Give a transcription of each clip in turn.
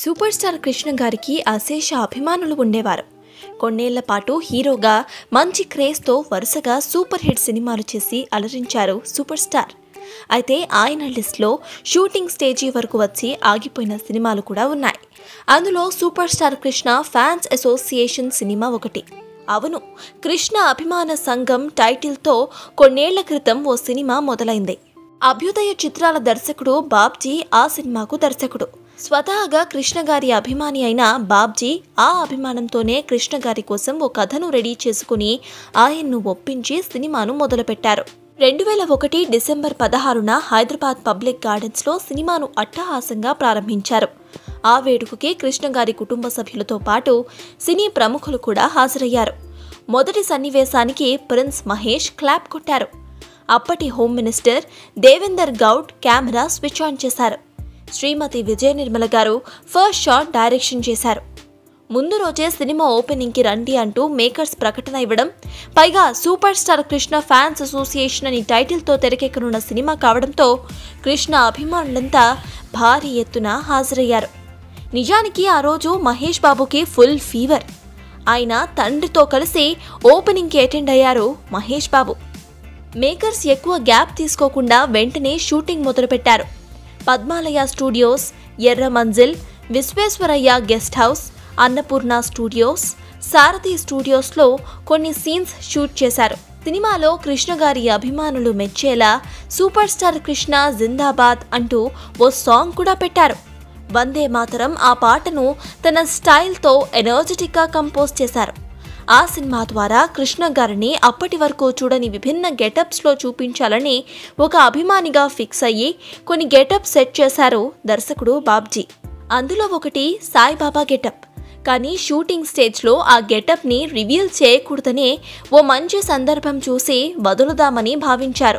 super star Krishna గారికి అశేష అభిమానులు ఉండేవారు కొన్నేళ్ల పాటు హీరోగా మంచి క్రేజ్తో వరుసగా సూపర్ హిట్ సినిమాలు చేసి అలరించారు సూపర్ స్టార్ అయితే ఆయన లిస్ట్లో షూటింగ్ స్టేజీ వరకు వచ్చి ఆగిపోయిన సినిమాలు కూడా ఉన్నాయి అందులో super star Krishna fans association సినిమా ఒకటి అవును కృష్ణ అభిమాన సంఘం టైటిల్తో కొన్నేళ్ల క్రితం ఓ సినిమా మొదలైంది అభ్యుదయ చిత్రాల దర్శకుడు బాబ్జీ ఆ సినిమాకు దర్శకుడు స్వతహాగా కృష్ణ గారి అభిమాని అయిన బాబ్జీ ఆ అభిమానంతోనే కృష్ణ గారి కోసం ఓ కథను రెడీ చేసుకుని ఆయన్ను ఒప్పించి సినిమాను మొదలుపెట్టారు రెండు వేల ఒకటి డిసెంబర్ పదహారున హైదరాబాద్ పబ్లిక్ గార్డెన్స్లో సినిమాను అట్టహాసంగా ప్రారంభించారు ఆ వేడుకకి కృష్ణ గారి కుటుంబ సభ్యులతో పాటు సినీ ప్రముఖులు కూడా హాజరయ్యారు మొదటి సన్నివేశానికి ప్రిన్స్ మహేష్ క్లాప్ కొట్టారు అప్పటి home minister Devender Goud camera switch on చేశారు శ్రీమతి విజయ నిర్మల గారు ఫస్ట్ షాట్ డైరెక్షన్ చేశారు ముందు రోజే సినిమా ఓపెనింగ్కి రండి అంటూ మేకర్స్ ప్రకటన ఇవ్వడం పైగా super star Krishna fans association అని టైటిల్తో తెరకెక్కనున్న సినిమా కావడంతో కృష్ణ అభిమానులంతా భారీ ఎత్తున హాజరయ్యారు నిజానికి ఆ రోజు మహేష్ బాబుకి ఫుల్ ఫీవర్ ఆయన తండ్రితో కలిసి ఓపెనింగ్కి అటెండ్ అయ్యారు మహేష్ బాబు మేకర్స్ ఎక్కువ గ్యాప్ తీసుకోకుండా వెంటనే షూటింగ్ మొదలుపెట్టారు Padmalaya studios Erra Manzil Visvesvaraya guest house Annapurna studios Sarathi స్టూడియోస్లో కొన్ని సీన్స్ షూట్ చేశారు సినిమాలో కృష్ణ గారి అభిమానులు మెచ్చేలా సూపర్ స్టార్ కృష్ణ జిందాబాద్ అంటూ ఓ సాంగ్ కూడా పెట్టారు వందే మాతరం ఆ పాటను తన స్టైల్తో ఎనర్జెటిక్గా కంపోజ్ చేశారు ఆ సినిమా ద్వారా కృష్ణ గారిని అప్పటి వరకు చూడని విభిన్న గెటప్స్లో చూపించాలని ఒక అభిమానిగా ఫిక్స్ అయ్యి కొన్ని గెటప్ సెట్ చేశారు దర్శకుడు బాబ్జీ అందులో ఒకటి సాయిబాబా గెటప్ కానీ షూటింగ్ స్టేజ్లో ఆ గెటప్ని రివీల్ చేయకూడదనే ఓ మంచి సందర్భం చూసి వదులుదామని భావించారు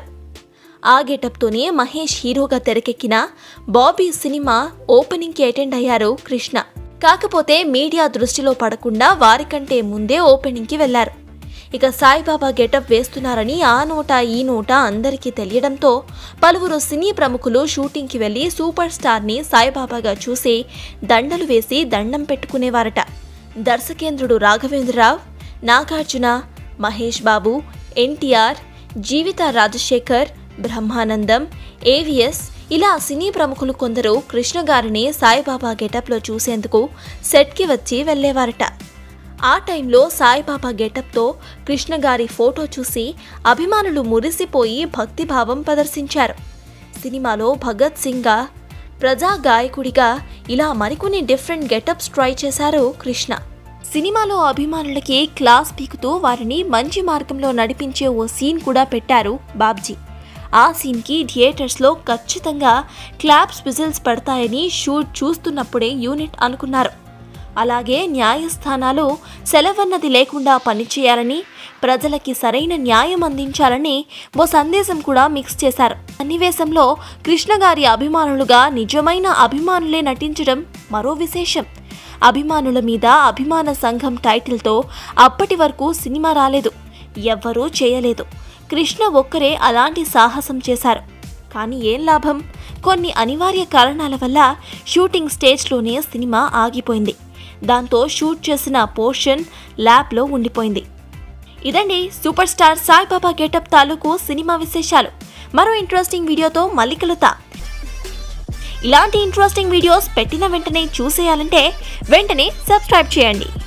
ఆ గెటప్తోనే మహేష్ హీరోగా తెరకెక్కిన బాబీ సినిమా ఓపెనింగ్కి అటెండ్ అయ్యారు కృష్ణ కాకపోతే మీడియా దృష్టిలో పడకుండా వారికంటే ముందే ఓపెనింగ్కి వెళ్లారు ఇక సాయిబాబా గెటప్ వేస్తున్నారని ఆ నోట ఈ నోట అందరికీ తెలియడంతో పలువురు సినీ ప్రముఖులు షూటింగ్కి వెళ్లి సూపర్ స్టార్ని సాయిబాబాగా చూసి దండలు వేసి దండం పెట్టుకునేవారట దర్శకేంద్రుడు రాఘవేంద్రరావు నాగార్జున మహేష్ బాబు ఎన్టీఆర్ జీవిత రాజశేఖర్ బ్రహ్మానందం ఏవిఎస్ ఇలా సినీ ప్రముఖులు కొందరు కృష్ణ గారిని సాయిబాబా గెటప్లో చూసేందుకు సెట్కి వచ్చి వెళ్ళేవారట ఆ టైంలో సాయిబాబా గెటప్తో కృష్ణ గారి ఫోటో చూసి అభిమానులు మురిసిపోయి భక్తిభావం ప్రదర్శించారు సినిమాలో భగత్ సింగ్గా ప్రజా గాయకుడిగా ఇలా మరికొన్ని డిఫరెంట్ గెటప్స్ ట్రై చేశారు కృష్ణ సినిమాలో అభిమానులకి క్లాస్ పీకుతూ వారిని మంచి మార్గంలో నడిపించే ఓ సీన్ కూడా పెట్టారు బాబ్జీ ఆ సీన్కి థియేటర్స్లో ఖచ్చితంగా క్లాప్స్ విజిల్స్ పడతాయని షూట్ చూస్తున్నప్పుడే యూనిట్ అనుకున్నారు అలాగే న్యాయస్థానాలు సెలవన్నది లేకుండా పనిచేయాలని ప్రజలకి సరైన న్యాయం అందించాలని ఓ సందేశం కూడా మిక్స్ చేశారు సన్నివేశంలో కృష్ణ గారి అభిమానులుగా నిజమైన అభిమానులే నటించడం మరో విశేషం అభిమానుల మీద అభిమాన సంఘం టైటిల్తో అప్పటి వరకు సినిమా రాలేదు ఎవ్వరూ చేయలేదు కృష్ణ ఒక్కరే అలాంటి సాహసం చేశారు కానీ ఏం లాభం కొన్ని అనివార్య కారణాల వల్ల షూటింగ్ స్టేజ్లోనే సినిమా ఆగిపోయింది దాంతో షూట్ చేసిన పోర్షన్ ల్యాబ్లో ఉండిపోయింది ఇదండి సూపర్ స్టార్ సాయిబాబా గెటప్ తాలూకు సినిమా విశేషాలు మరో ఇంట్రెస్టింగ్ వీడియోతో మళ్ళీ కలుతా ఇలాంటి ఇంట్రెస్టింగ్ వీడియోస్ పెట్టిన వెంటనే చూసేయాలంటే వెంటనే సబ్స్క్రైబ్ చేయండి